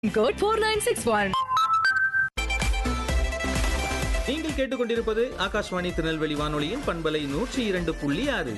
code 4961. நீங்கள் கேட்டுக்கொண்டிருப்பது ஆகாஷ்வாணி திருநெல்வேலி வானொலியின் பண்பலை நூற்றி இரண்டு புள்ளி ஆறு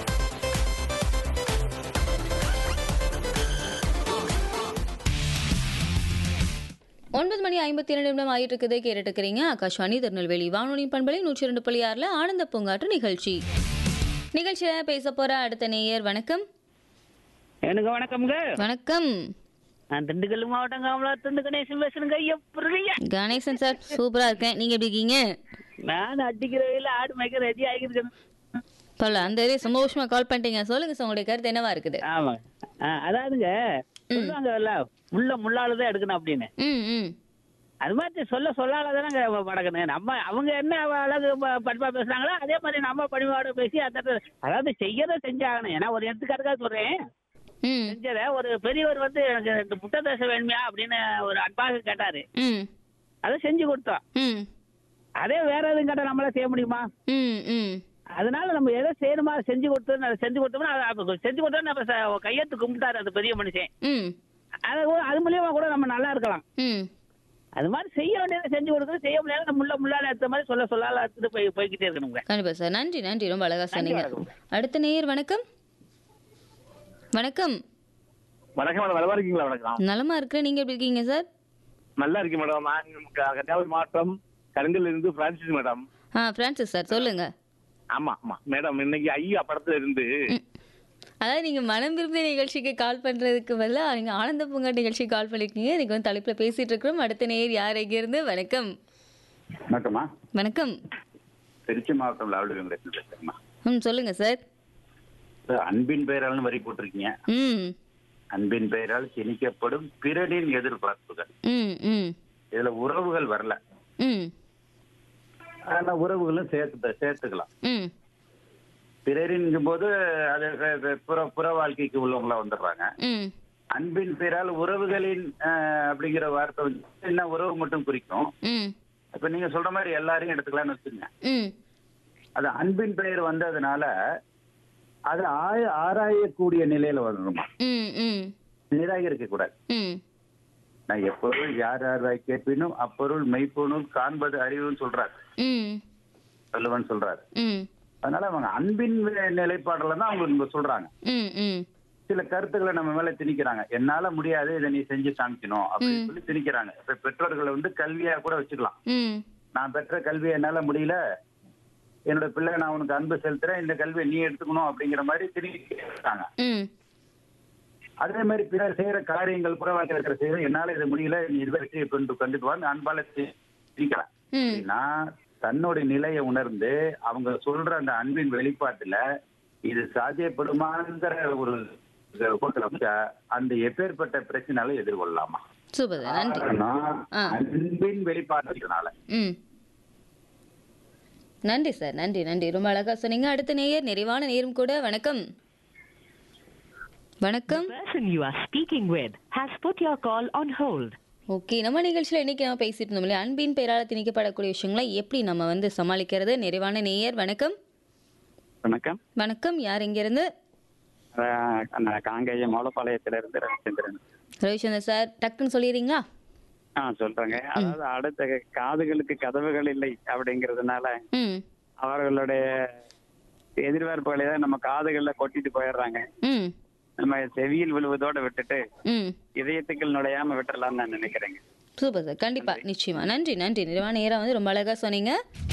ஒன்பது மணி ஐம்பத்தி இரண்டு நிமிடம் ஆகிட்டு இருக்குது கேட்டுட்டு இருக்கிறீங்க ஆகாஷ்வாணி திருநெல்வேலி வானொலியின் பண்பலை நூற்றி இரண்டு புள்ளி ஆறில் ஆனந்த பூங்காற்று நிகழ்ச்சி நிகழ்ச்சியில் பேச போற அடுத்த நேயர் வணக்கம் எனக்கு வணக்கம்ங்க வணக்கம் நான் திண்டுக்கல் மாவட்டம் காமலாத்திருந்து கணேசன் பேசுறேங்க எப்படிங்க கணேசன் சார் சூப்பரா இருக்கேன் நீங்க எப்படி இருக்கீங்க நான் அடிக்கிற வெயில ஆடு மேய்க்க ரெடி ஆகிருக்கு பரவாயில்ல அந்த இதே சந்தோஷமா கால் பண்ணிட்டீங்க சொல்லுங்க சார் உங்களுடைய கருத்து என்னவா இருக்குது ஆமா ஆ, அதாவதுங்க சொல்லுவாங்கல்ல உள்ள முள்ளாலதான் எடுக்கணும் அப்படின்னு ம் ம் அது மாதிரி சொல்ல சொல்லாலதானங்க மடக்கணும் நம்ம அவங்க என்ன அழகு ப- பண்பா பேசுறாங்களோ அதே மாதிரி நம்ம பணிவோட பேசி அந்த அதாவது செய்யறத செஞ்சாகணும் ஏன்னா ஒரு எடுத்துக்காட்டுக்காக சொல்றேன் ம் செஞ்சத ஒரு பெரியவர் வந்து எனக்கு ரெண்டு முட்டை தோசை வேணுமியா அப்படின்னு ஒரு அன்பாக கேட்டாரு ம் அதை செஞ்சு கொடுத்தோம் ம் அதே வேற எதுவும் கேட்டா நம்மளால செய்ய முடியுமா ம் ம் அதனால நம்ம எதை செய்யணுமா அதை செஞ்சு கொடுத்து அதை செஞ்சு கொடுத்தோம்னா அது அப்ப செஞ்சு கொடுத்தோம் நம்ம ச- கையெழுத்து கும்பிட்டாரு அந்த பெரிய மனுஷன் ம் அது கூட- அது மூலியமா கூட நம்ம நல்லா இருக்கலாம் ம் அது மாதிரி செய்ய வேண்டியதை செஞ்சு கொடுக்குறது செய்ய முடியாத முள்ள முள்ளால எடுத்த மாதிரி சொல்ல சொல்லால எடுத்துட்டு போய் போய்கிட்டே இருக்கணுங்க கண்டிப்பா சார் நன்றி நன்றி ரொம்ப அழகா சொன்னீங்க வணக்கம். அடுத்த நேயர் வணக்கம் வணக்கம் வணக்கம் மேடம் நல்லா இருக்கீங்களா வணக்கம் நலமா இருக்கிறேன் நீங்க எப்படி இருக்கீங்க சார் நல்லா இருக்கு மேடம் நான் க- கன்னியாகுமரி மாவட்டம் கருங்கல் இருந்து பிரான்சிஸ் மேடம் ஆ பிரான்சிஸ் சார் சொல்லுங்க ஆமா ஆமா மேடம் இன்னைக்கு ஐயா படத்துல இருந்து ம். அதாவது நீங்க மனம் விரும்பிய நிகழ்ச்சிக்கு கால் பண்றதுக்கு பதிலாக நீங்க ஆனந்த பூங்கா நிகழ்ச்சிக்கு கால் பண்ணிருக்கீங்க இன்னைக்கு வந்து தலைப்புல பேசிட்டு இருக்கிறோம் அடுத்த நேயர் யார் எங்க இருந்து வணக்கம் வணக்கம்மா வணக்கம் திருச்சி மாவட்டம் லாவடி வெங்கடேசன் பேசுறேம்மா ம் சொல்லுங்க சார் சார், அன்பின் பெயரால்னு வரி போட்டிருக்கீங்க ம் அன்பின் பெயரால் திணிக்கப்படும் பிறனின் எதிர்பார்ப்புகள் ம் ம் இதுல உறவுகள் வரல ம் ஆனா உறவுகளும் சேர்த்து சேர்த்துக்கலாம் ம் பிறரின் போது அது வே- வே- புற புற வாழ்க்கைக்கு உள்ளவங்களா வந்துடுறாங்க ம் அன்பின் பெயரால் உறவுகளின் அஹ், அப்படிங்கிற வார்த்தை வந்து என்ன உறவு மட்டும் குறிக்கும் ம் இப்ப நீங்க சொல்ற மாதிரி எல்லாரையும் எடுத்துக்கலாம்னு வச்சுங்க ம் அது அன்பின் பெயர் வந்ததுனால அது ஆய ஆராயக்கூடிய நிலையில வரணுமா ம் ம் நிராகரிக்க கூடாது ம் நான் எப்பொருள் யார் யார் கேட்பினும் அப்பொருள் மெய்ப்பொருள் காண்பது அறிவுன்னு சொல்றாரு ம் வள்ளுவன் சொல்றாரு ம் அதனால அவங்க அன்பின் நிலைப்பாடுல தான் அவங்க இங்க சொல்றாங்க ம் ம் சில கருத்துக்களை நம்ம மேல திணிக்கிறாங்க என்னால முடியாது இதை நீ செஞ்சு காமிக்கணும் அப்படின்னு சொல்லி திணிக்கிறாங்க இப்ப பெற்றோர்களை வந்து கல்வியா கூட வச்சுக்கலாம் ம் நான் பெற்ற கல்வி என்னால முடியல என்னோட பிள்ளை நான் உனக்கு அன்பு செலுத்துறேன் இந்த கல்வியை நீ எடுத்துக்கணும் அப்படிங்கிற மாதிரி திணிக்கிறாங்க ம் அதே மாதிரி பிறர் செய்யற காரியங்கள் புறவாக்க இருக்கிற செய்யற என்னால இது முடியல நீ இதை வெற்றியை கொண்டு கொண்டுட்டு வான்னு அன்பால தி- திணிக்கலாம் ம் அப்படின்னா தன்னுடைய நிலையை உணர்ந்து அவங்க சொல்ற அந்த அன்பின் வெளிப்பாட்டுல இது சாத்தியப்படுமாங்கிற ஒரு போக்கில் வச்சா அந்த எப்பேற்பட்ட பிரச்சனால எதிர்கொள்ளலாமா சூப்பர் சார் நன்றி காரணம் ஆ. அன்பின் வெளிப்பாட்டுனால ம் நன்றி சார் நன்றி நன்றி ரொம்ப அழகா சொன்னீங்க அடுத்த நேயர் நிறைவான நேரம் கூட வணக்கம் வணக்கம் person you are speaking with has put your call on hold. Okay நம்ம நிகழ்ச்சியில் இன்னைக்கு நம்ம பேசிட்டு இருந்தோம் இல்லையா அன்பின் பெயரால் திணிக்கப்படக்கூடிய விஷயங்களை எப்படி நம்ம வந்து சமாளிக்கிறது நிறைவான நேயர் வணக்கம் வணக்கம் வணக்கம் யார் இங்கிருந்து அஹ் நான் காங்கேயம் மௌலப்பாளையத்துல இருந்து ரவிச்சந்திரன் ரவிச்சந்திரன் சார் டக்குன்னு சொல்லிடுறீங்களா ஆ சொல்றேங்க அதாவது அடுத்த காதுகளுக்கு கதவுகள் இல்லை அப்படிங்கிறதுனால ம் அவர்களுடைய எதிர்பார்ப்புகளை தான் நம்ம காதுகள்ல கொட்டிட்டு போயிடுறாங்க ம் நம்ம செவியில் விழுவதோட விட்டுட்டு ம் இதயத்துக்குள் நுழையாம விட்டுறலாம்னு நான் நினைக்கிறேங்க சூப்பர் சார் கண்டிப்பா நிச்சயமா நன்றி நன்றி நிறைவான நேரம் வந்து ரொம்ப அழகா சொன்னீங்க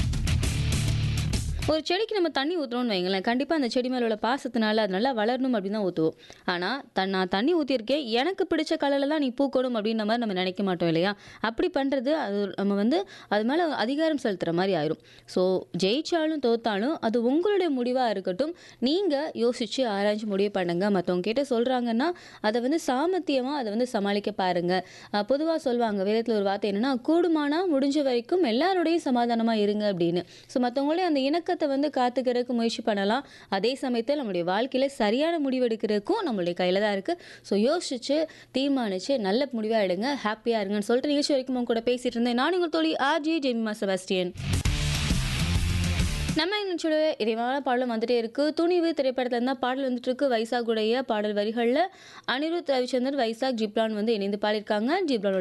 ஒரு செடிக்கு நம்ம தண்ணி ஊற்றுறோம்னு வைங்களேன் கண்டிப்பாக அந்த செடி மேலே உள்ள பாசத்தினால அது நல்லா வளரணும் அப்படின்னு தான் ஊற்றுவோம் ஆனால் தன் நான் தண்ணி ஊற்றிருக்கேன் எனக்கு பிடிச்ச கலரில் தான் நீ பூக்கணும் அப்படின்ற மாதிரி நம்ம நினைக்க மாட்டோம் இல்லையா அப்படி பண்ணுறது அது நம்ம வந்து அது மேலே அதிகாரம் செலுத்துகிற மாதிரி ஆயிரும் ஸோ ஜெயிச்சாலும் தோத்தாலும் அது உங்களுடைய முடிவாக இருக்கட்டும் நீங்கள் யோசித்து ஆராய்ச்சி முடிவு பண்ணுங்க மற்றவங்க கிட்ட சொல்கிறாங்கன்னா அதை வந்து சாமர்த்தியமாக அதை வந்து சமாளிக்க பாருங்கள் பொதுவாக சொல்லுவாங்க வேதத்தில் ஒரு வார்த்தை என்னன்னா கூடுமானா முடிஞ்ச வரைக்கும் எல்லாரோடையும் சமாதானமாக இருங்க அப்படின்னு ஸோ மற்றவங்களுடைய அந்த இணக்கத்தை வந்து காத்துக்கிறதுக்கு முயற்சி பண்ணலாம் அதே சமயத்தில் நம்மளுடைய வாழ்க்கையில் சரியான முடிவு எடுக்கிறதுக்கும் நம்மளுடைய கையில் தான் இருக்குது ஸோ யோசிச்சு தீர்மானிச்சு நல்ல முடிவாக எடுங்க ஹாப்பியாக இருங்கன்னு சொல்லிட்டு நிகழ்ச்சி வரைக்கும் உங்க கூட பேசிட்டு இருந்தேன் நான் உங்கள் தோழி ஆர்ஜி ஜெமிமா செபாஸ்டியன் நம்ம நிகழ்ச்சியோட இறைவான பாடலும் வந்துட்டே இருக்கு துணிவு திரைப்படத்துல இருந்தால் பாடல் வந்துட்டு இருக்கு வைசாகுடைய பாடல் வரிகளில் அனிருத் ரவிச்சந்தர் வைசாக் ஜிப்ரான் வந்து இணைந்து பாடியிருக்காங்க ஜிப்ரானோட